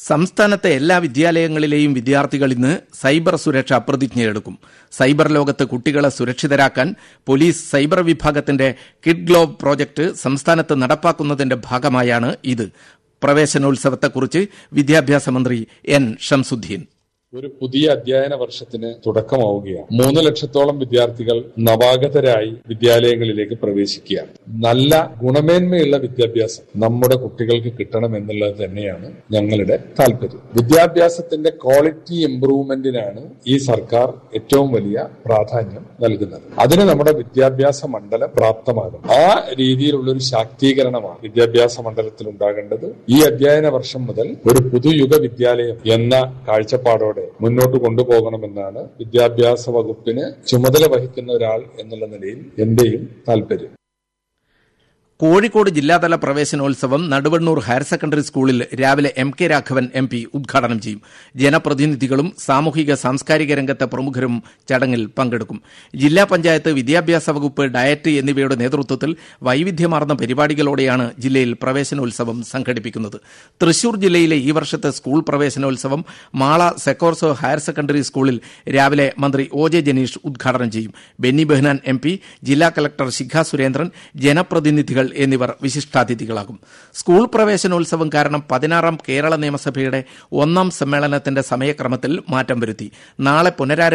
സംസ്ഥാനത്തെ എല്ലാ വിദ്യാലയങ്ങളിലെയും വിദ്യാർത്ഥികൾ ഇന്ന് സൈബർ സുരക്ഷ പ്രതിജ്ഞയെടുക്കും സൈബർ ലോകത്ത് കുട്ടികളെ സുരക്ഷിതരാക്കാൻ പോലീസ് സൈബർ വിഭാഗത്തിന്റെ കിഡ് ഗ്ലോവ് പ്രോജക്ട് സംസ്ഥാനത്ത് നടപ്പാക്കുന്നതിന്റെ ഭാഗമായാണ് ഇത് പ്രവേശനോത്സവത്തെക്കുറിച്ച് വിദ്യാഭ്യാസ മന്ത്രി എൻ ഷംസുദ്ദീൻ ഒരു പുതിയ അധ്യയന വർഷത്തിന് തുടക്കമാവുകയാണ് മൂന്ന് ലക്ഷത്തോളം വിദ്യാർത്ഥികൾ നവാഗതരായി വിദ്യാലയങ്ങളിലേക്ക് പ്രവേശിക്കുകയാണ് നല്ല ഗുണമേന്മയുള്ള വിദ്യാഭ്യാസം നമ്മുടെ കുട്ടികൾക്ക് കിട്ടണം എന്നുള്ളത് തന്നെയാണ് ഞങ്ങളുടെ താല്പര്യം വിദ്യാഭ്യാസത്തിന്റെ ക്വാളിറ്റി ഇംപ്രൂവ്മെന്റിനാണ് ഈ സർക്കാർ ഏറ്റവും വലിയ പ്രാധാന്യം നൽകുന്നത് അതിന് നമ്മുടെ വിദ്യാഭ്യാസ മണ്ഡലം പ്രാപ്തമാകും ആ രീതിയിലുള്ള ഒരു ശാക്തീകരണമാണ് വിദ്യാഭ്യാസ മണ്ഡലത്തിൽ ഉണ്ടാകേണ്ടത് ഈ അധ്യയന വർഷം മുതൽ ഒരു പുതുയുഗ വിദ്യാലയം എന്ന കാഴ്ചപ്പാടോടെ മുന്നോട്ട് കൊണ്ടുപോകണമെന്നാണ് വിദ്യാഭ്യാസ വകുപ്പിന് ചുമതല വഹിക്കുന്ന ഒരാൾ എന്നുള്ള നിലയിൽ എന്റെയും താല്പര്യം കോഴിക്കോട് ജില്ലാതല പ്രവേശനോത്സവം നടുവണ്ണൂർ ഹയർ സെക്കൻഡറി സ്കൂളിൽ രാവിലെ M K Raghavan M P ഉദ്ഘാടനം ചെയ്യും ജനപ്രതിനിധികളും സാമൂഹിക സാംസ്കാരിക രംഗത്തെ പ്രമുഖരും ചടങ്ങിൽ പങ്കെടുക്കും ജില്ലാ പഞ്ചായത്ത് വിദ്യാഭ്യാസ വകുപ്പ് ഡയറ്റ് എന്നിവയുടെ നേതൃത്വത്തിൽ വൈവിധ്യമാർന്ന പരിപാടികളോടെയാണ് ജില്ലയിൽ പ്രവേശനോത്സവം സംഘടിപ്പിക്കുന്നത് തൃശൂർ ജില്ലയിലെ ഈ വർഷത്തെ സ്കൂൾ പ്രവേശനോത്സവം മാള സെക്കോർസോ ഹയർ സെക്കൻഡറി സ്കൂളിൽ രാവിലെ മന്ത്രി ഒ ജെ ജനീഷ് ഉദ്ഘാടനം ചെയ്യും ബെന്നി ബെഹ്നാൻ എം പി ജില്ലാ കലക്ടർ ശിഖ സുരേന്ദ്രൻ ജനപ്രതിനിധികൾ എന്നിവർ വിശിഷ്ടാതിഥികളാകും സ്കൂൾ പ്രവേശനോത്സവം കാരണം പതിനാറാം കേരള നിയമസഭയുടെ ഒന്നാം സമ്മേളനത്തിന്റെ സമയക്രമത്തിൽ മാറ്റം വരുത്തി നാളെ പുനരാരംഭ